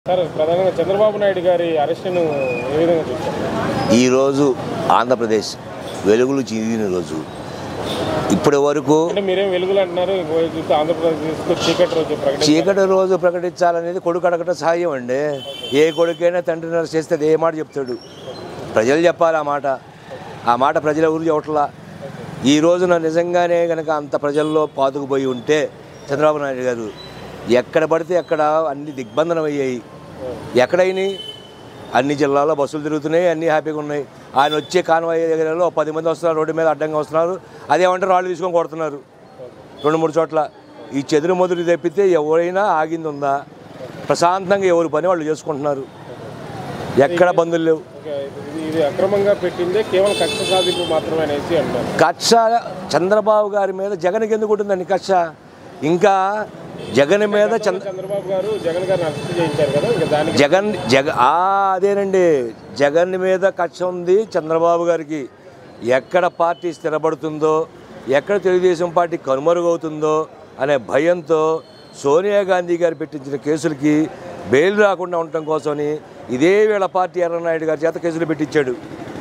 sir ప్రధానంగా చంద్రబాబు నాయుడు గారి అరెస్ట్ను ఏ విధంగా చూస్తారు ఈరోజు ఆంధ్రప్రదేశ్ వెలుగులు చిదిన రోజు ఇప్పటి వరకు అంటే మీరేం వెలుగులు అంటున్నారు ఇంకోవైపు చూస్తే ఆంధ్రప్రదేశ్కు చీకటి రోజు ప్రకటన చీకటి రోజు ప్రకటించాలనేది కొడుకు అడగటం సహాయం అండి ఏ కొడుకైనా తండ్రిని అరెస్ట్ చేస్తే అది ఏ మాట చెప్తాడు ప్రజలు చెప్పాలి ఆ మాట ఆ మాట ప్రజల ఊరు చెప్పట్లా ఈ రోజున నిజంగానే కనుక అంత ప్రజల్లో పాతుకుపోయి ఉంటే చంద్రబాబు నాయుడు గారు ఎక్కడ పడితే అక్కడ అన్ని దిగ్బంధనం అయ్యాయి ఎక్కడైనాయి అన్ని జిల్లాల్లో బస్సులు తిరుగుతున్నాయి అన్నీ హ్యాపీగా ఉన్నాయి ఆయన వచ్చే కాన్వాయ్ దగ్గరలో పది మంది వస్తున్నారు రోడ్డు మీద అడ్డంగా వస్తున్నారు అదేమంటే రాళ్ళు తీసుకొని కొడుతున్నారు రెండు మూడు చోట్ల ఈ చెదురు మొదలు తెప్పితే ఎవరైనా ఆగింది ఉందా ప్రశాంతంగా ఎవరి పని వాళ్ళు చేసుకుంటున్నారు ఎక్కడ బంధువులు లేవు ఓకే, ఇది- ఇది అక్రమంగా పెట్టిందే కేవలం కక్ష సాధింపు మాత్రమే అనేసి అంటారు కక్ష చంద్రబాబు గారి మీద జగన్కి ఎందుకు ఉంటుందండి కక్ష ఇంకా జగన్ మీద చంద్ర చంద్రబాబు గారు జగన్ గారిని అరెస్ట్ చేయించారు కదా ఇంకా దానికి జగన్ జగ ఆ, అదేనండి జగన్ మీద కక్ష ఉంది చంద్రబాబు గారికి ఎక్కడ పార్టీ స్థిరపడుతుందో ఎక్కడ తెలుగుదేశం పార్టీ కనుమరుగవుతుందో అనే భయంతో సోనియా గాంధీ గారు పెట్టించిన కేసులకి బెయిల్ రాకుండా ఉండటం కోసమని ఇదే వేళ పార్టీ ఎర్రనాయుడు గారి చేత కేసులు పెట్టించాడు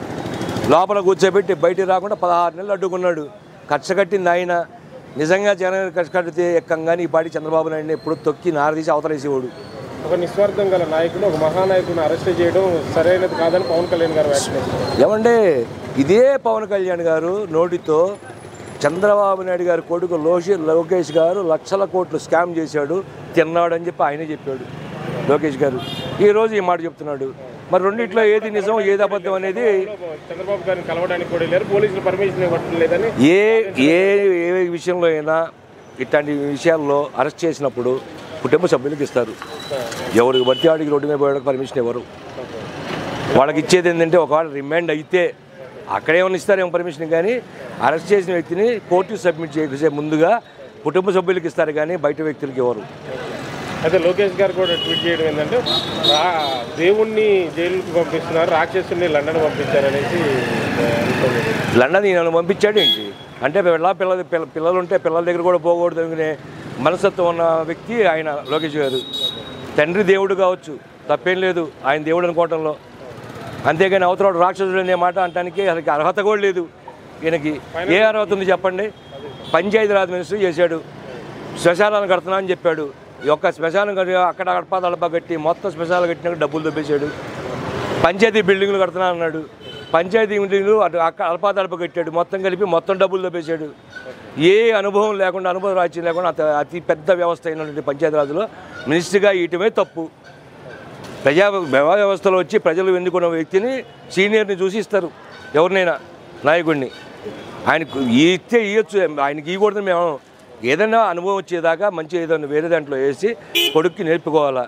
లోపల కూర్చోబెట్టి బయటికి రాకుండా పదహారు నెలలు అడ్డుకున్నాడు కక్ష కట్టింది ఆయన నిజంగా జగన్ కక్ష కట్టితే ఎక్కంగానే ఈ పార్టీ చంద్రబాబు నాయుడిని ఎప్పుడు తొక్కి నారదీసి అవతలేసేవాడు ఒక నిస్వార్థం గల నాయకుడు ఒక మహానాయకుడిని అరెస్ట్ చేయడం సరైనది కాదని పవన్ కళ్యాణ్ గారు వ్యాఖ్యానిస్తారు ఏమంటే ఇదే పవన్ కళ్యాణ్ గారు నోటితో చంద్రబాబు నాయుడు గారి కొడుకు లోషి లోకేష్ గారు లక్షల కోట్లు స్కామ్ చేశాడు తిన్నాడు అని చెప్పి ఆయనే చెప్పాడు లోకేష్ గారు ఈరోజు ఈ మాట చెప్తున్నాడు మరి రెండిట్లో ఏది నిజం ఏది అబద్ధం అనేది చంద్రబాబు గారిని కలవడానికి కూడా లేరు పోలీసులు పర్మిషన్ ఇవ్వడం లేదని ఏ ఏ ఏ విషయంలో అయినా ఇట్లాంటి విషయాల్లో అరెస్ట్ చేసినప్పుడు కుటుంబ సభ్యులకు ఇస్తారు ఎవరికి బట్టి వాడికి రోడ్డు మీద పోయడానికి పర్మిషన్ ఇవ్వరు వాళ్ళకి ఇచ్చేది ఏంటంటే ఒకవేళ రిమాండ్ అయితే అక్కడేమన్నా ఇస్తారేమో పర్మిషన్ కానీ అరెస్ట్ చేసిన వ్యక్తిని కోర్టుకు సబ్మిట్ చేసే ముందుగా కుటుంబ సభ్యులకు ఇస్తారు కానీ బయట వ్యక్తులకు ఇవ్వరు అయితే లోకేష్ గారు కూడా ట్వీట్ చేయడం ఏంటంటే రా దేవుణ్ణి జైలుకి పంపిస్తున్నారు రాక్షసుని లండన్ పంపించారు అనేసి అనుకోలేదు లండన్ ఈయన పంపించాడు ఏంటి అంటే పిల్ల పిల్ల పిల్ల పిల్లలు ఉంటే పిల్లల దగ్గర కూడా పోకూడదు అనుకునే మనస్తత్వం ఉన్న వ్యక్తి ఆయన లోకేష్ గారు తండ్రి దేవుడు కావచ్చు తప్పేం లేదు ఆయన దేవుడు అనుకోవటంలో అంతేగాని అవతల రాక్షసుడు అనే మాట అంటానికి అసలు అర్హత కూడా లేదు ఈయనకి ఏ అర్హత ఉంది చెప్పండి పంచాయతీరాజ్ మినిస్టర్ చేశాడు శ్మశానాలు కడుతున్నా అని చెప్పాడు ఈ ఒక్క శ్మశానం కట్టి అక్కడ అడపా దడపా కట్టి మొత్తం శ్మశానాలు కట్టినాక డబ్బులు దొబ్బేశాడు పంచాయతీ బిల్డింగ్లు కడుతున్నా అన్నాడు పంచాయతీ బిల్డింగ్లు అటు అక్కడ అల్పా దడప కట్టాడు మొత్తం కలిపి మొత్తం డబ్బులు దొబ్బేశాడు ఏ అనుభవం లేకుండా అనుభవం రాజ్యం లేకుండా అత- అతి పెద్ద వ్యవస్థ అయినటువంటి పంచాయతీరాజులో మినిస్టర్గా ఇయటమే తప్పు ప్రజా వ్యవ- వ్యవస్థలో వచ్చి ప్రజలు ఎన్నుకున్న వ్యక్తిని సీనియర్ని చూసి ఇస్తారు ఎవరినైనా నాయకుడిని ఆయనకు ఇస్తే ఇవ్వచ్చు ఆయనకి ఇవ్వకూడదు మేము ఏదైనా అనుభవం వచ్చేదాకా మంచి ఏదైనా వేరే దాంట్లో వేసి కొడుక్కి నేర్పుకోవాలా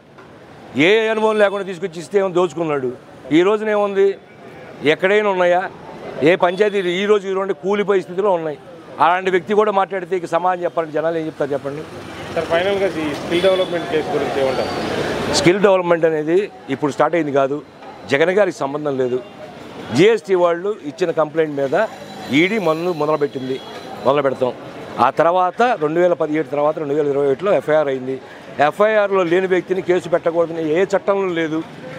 ఏ అనుభవం లేకుండా తీసుకొచ్చి ఇస్తే ఏమో దోచుకున్నాడు ఈ రోజున ఏముంది ఎక్కడైనా ఉన్నాయా ఏ పంచాయతీ ఈ రోజు ఈ రెండు కూలిపోయే స్థితిలో ఉన్నాయి అలాంటి వ్యక్తి కూడా మాట్లాడితే ఇక సమాజం చెప్పాలంటే జనాలు ఏం చెప్తారు చెప్పండి సార్ ఫైనల్గా ఈ స్కిల్ డెవలప్మెంట్ కేసు గురించి ఏమంటారు స్కిల్ డెవలప్మెంట్ అనేది ఇప్పుడు స్టార్ట్ అయింది కాదు జగన్ గారికి సంబంధం లేదు జిఎస్టీ వాళ్ళు ఇచ్చిన కంప్లైంట్ మీద ఈడీ మొన్న మొదలుపెట్టింది మొదలు పెడతాం ఆ తర్వాత రెండు వేల పదిహేడు తర్వాత రెండు వేల ఇరవై ఒకటిలో ఎఫ్ఐఆర్ అయింది ఎఫ్ఐఆర్లో లేని వ్యక్తిని కేసు పెట్టకూడదని ఏ చట్టంలో లేదు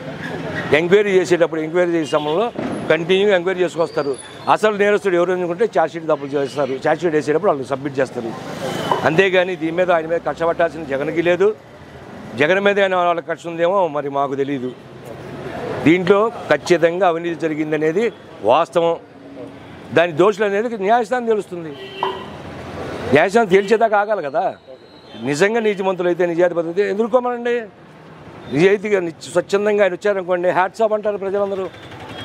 ఎంక్వైరీ చేసేటప్పుడు ఎంక్వైరీ చేసే సమయంలో కంటిన్యూ ఎంక్వైరీ చేసుకొస్తారు అసలు నేరస్తుడు ఎవరు అనుకుంటే ఛార్జ్షీట్ తప్పులు చేస్తారు ఛార్జ్షీట్ వేసేటప్పుడు వాళ్ళు సబ్మిట్ చేస్తారు అంతేగాని దీని మీద ఆయన మీద కక్ష పట్టాల్సిన జగన్కి లేదు జగన్ మీద ఆయన వాళ్ళకి కక్ష ఉందేమో మరి మాకు తెలియదు దీంట్లో ఖచ్చితంగా అవినీతి జరిగిందనేది వాస్తవం దాని దోషులు అనేది న్యాయస్థానం తెలుస్తుంది న్యాయస్థానం తేల్చేదాకా ఆగాలి కదా నిజంగా నీతిమంతులు అయితే నిజాయితీ పద్ధతి ఎదుర్కోమనండి నిజాయితీగా నిత్య- స్వచ్ఛందంగా ఆయన వచ్చారనుకోండి హ్యాట్స్ ఆఫ్ అంటారు ప్రజలందరూ